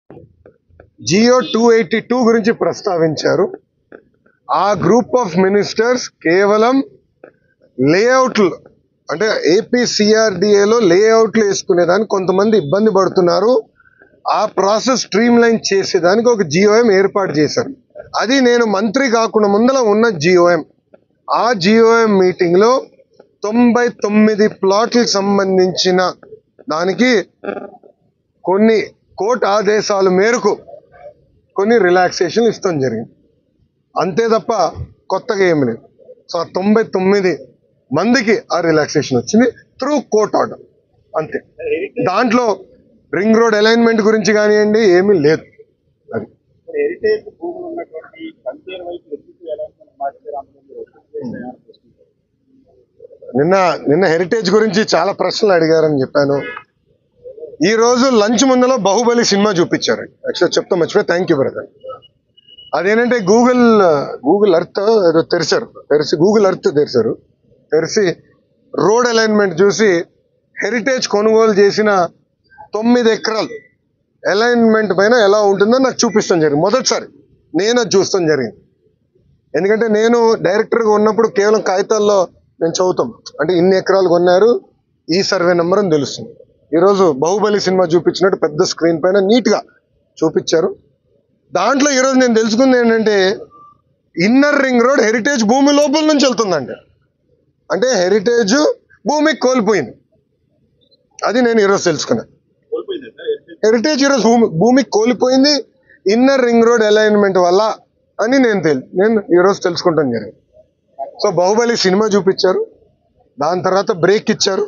Jio two eighty two గురించి ప్రస్తావించారు ఆ గ్రూప్ ఆఫ్ మినిస్టర్స్ కేవలం లేఅవుట్లు అంటే ఏపీ సిఆర్డిఏలో లేఅవుట్లు వేసుకునేదానికి కొంతమంది ఇబ్బంది పడుతున్నారు ఆ ప్రాసెస్ స్ట్రీమ్ లైన్ చేసేదానికి ఒక జియోఎం ఏర్పాటు చేశారు అది నేను మంత్రి కాకుండా ముందర ఉన్న జియోఎం ఆ జియోఎం మీటింగ్లో తొంభై తొమ్మిది ప్లాట్లకు సంబంధించిన దానికి కొన్ని కోర్టు ఆదేశాల మేరకు కొన్ని రిలాక్సేషన్ ఇస్తాం జరిగింది అంతే తప్ప కొత్తగా ఏమి లేదు సో ఆ తొంభై తొమ్మిది మందికి ఆ రిలాక్సేషన్ వచ్చింది త్రూ కోర్ట్ ఆర్డర్ అంతే దాంట్లో రింగ్ రోడ్ అలైన్మెంట్ గురించి కానివ్వండి ఏమీ లేదు అది హెరిటేజ్ భూములు ఉన్నటువంటి కంచేరు వైపు ఎందుకు ఎలా మాట్లాడారు అందులో మీరు ఒత్తిడి చేశారని ప్రశ్నించారు. నిన్న నిన్న హెరిటేజ్ గురించి చాలా ప్రశ్నలు అడిగారని చెప్పాను ఈ రోజు లంచ్ ముందలో బాహుబలి సినిమా చూపించారు యాక్చువల్ చెప్తా మర్చిపోయి థ్యాంక్ యూ బ్రదర్ అదేంటంటే గూగుల్ గూగుల్ అర్త్ ఏదో తెరిచారు తెరిచి గూగుల్ అర్త్ తెరిచారు తెరిచి రోడ్ అలైన్మెంట్ చూసి హెరిటేజ్ కొనుగోలు చేసిన తొమ్మిది ఎకరాలు అలైన్మెంట్ పైన ఎలా ఉంటుందో నాకు చూపిస్తాం జరిగింది మొదటిసారి నేను అది చూస్తాం జరిగింది ఎందుకంటే నేను డైరెక్టర్గా ఉన్నప్పుడు కేవలం కాగితాల్లో నేను చదువుతాం అంటే ఇన్ని ఎకరాలు కొన్నారు ఈ సర్వే నెంబర్ అని తెలుస్తుంది ఈరోజు బాహుబలి సినిమా చూపించినట్టు పెద్ద స్క్రీన్ పైన నీట్గా చూపించారు దాంట్లో ఈరోజు నేను తెలుసుకుంది ఏంటంటే ఇన్నర్ రింగ్ రోడ్ హెరిటేజ్ భూమి లోపల నుంచి వెళ్తుందండి అంటే హెరిటేజ్ భూమి కోల్పోయింది అది నేను ఈరోజు తెలుసుకున్నాను కోల్పోయిందా సార్ హెరిటేజ్ హెరిటేజ్ ఈరోజు భూమి భూమి కోల్పోయింది ఇన్నర్ రింగ్ రోడ్ అలైన్మెంట్ వల్ల అని నేను తెలి నేను ఈరోజు తెలుసుకుంటాం జరిగింది సో బాహుబలి సినిమా చూపించారు దాని తర్వాత బ్రేక్ ఇచ్చారు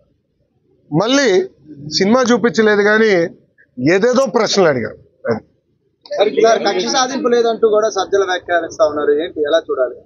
మళ్ళీ సినిమా చూపించలేదు కానీ ఏదేదో ప్రశ్నలు అడిగారు అది సార్ కక్ష సాధింపు లేదంటూ కూడా సజ్జల వ్యాఖ్యానిస్తా ఉన్నారు ఏంటి ఎలా చూడాలి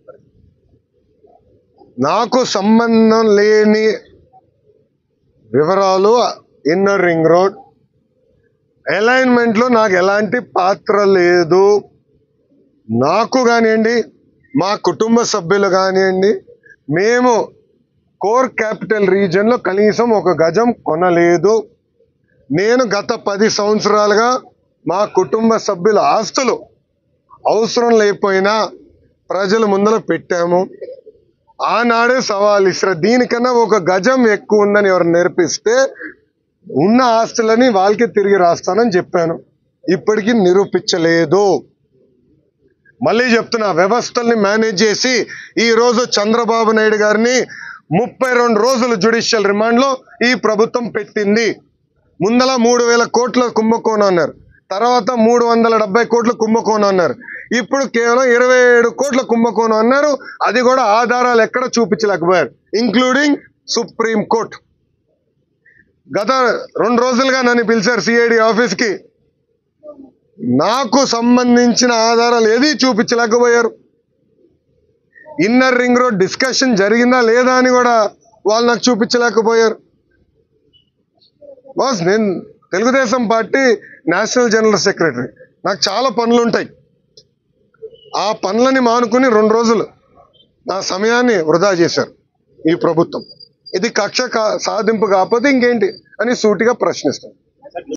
నాకు సంబంధం లేని వివరాలు ఇన్నర్ రింగ్ రోడ్ అలైన్మెంట్లో నాకు ఎలాంటి పాత్ర లేదు నాకు కానివ్వండి మా కుటుంబ సభ్యులు కానివ్వండి మేము కోర్ క్యాపిటల్ రీజియన్లో కనీసం ఒక గజం కొనలేదు నేను గత పది సంవత్సరాలుగా మా కుటుంబ సభ్యుల ఆస్తులు అవసరం లేకపోయినా ప్రజల ముందర పెట్టాము ఆనాడే సవాల్ ఇస్రా దీనికన్నా ఒక గజం ఎక్కువ ఉందని ఎవరు నేర్పిస్తే ఉన్న ఆస్తులని వాళ్ళకి తిరిగి రాస్తానని చెప్పాను ఇప్పటికీ నిరూపించలేదు మళ్ళీ చెప్తున్నా వ్యవస్థల్ని మేనేజ్ చేసి ఈ రోజు చంద్రబాబు నాయుడు గారిని ముప్పై రెండు రోజులు జ్యుడిషియల్ రిమాండ్లో ఈ ప్రభుత్వం పెట్టింది ముందల మూడు వేల కోట్ల కుంభకోణం అన్నారు తర్వాత మూడు వందల డెబ్బై కోట్ల కుంభకోణం అన్నారు ఇప్పుడు కేవలం ఇరవై ఏడు కోట్ల కుంభకోణం అన్నారు అది కూడా ఆధారాలు ఎక్కడ చూపించలేకపోయారు ఇంక్లూడింగ్ సుప్రీం కోర్ట్ గత రెండు రోజులుగా నన్ను పిలిచారు సిఐడి ఆఫీస్కి నాకు సంబంధించిన ఆధారాలు ఏది చూపించలేకపోయారు ఇన్నర్ రింగ్ రోడ్ డిస్కషన్ జరిగిందా లేదా అని కూడా వాళ్ళు నాకు చూపించలేకపోయారు బాస్ నేను Telugu Desam party national general secretary నాకు చాలా పనులు ఉంటాయి ఆ పనులని మానుకుని రెండు రోజులు నా సమయాన్ని వృధా చేశారు ఈ ప్రభుత్వం ఇది కక్ష కా- సాధింపు కాకపోతే ఇంకేంటి అని సూటిగా ప్రశ్నిస్తాను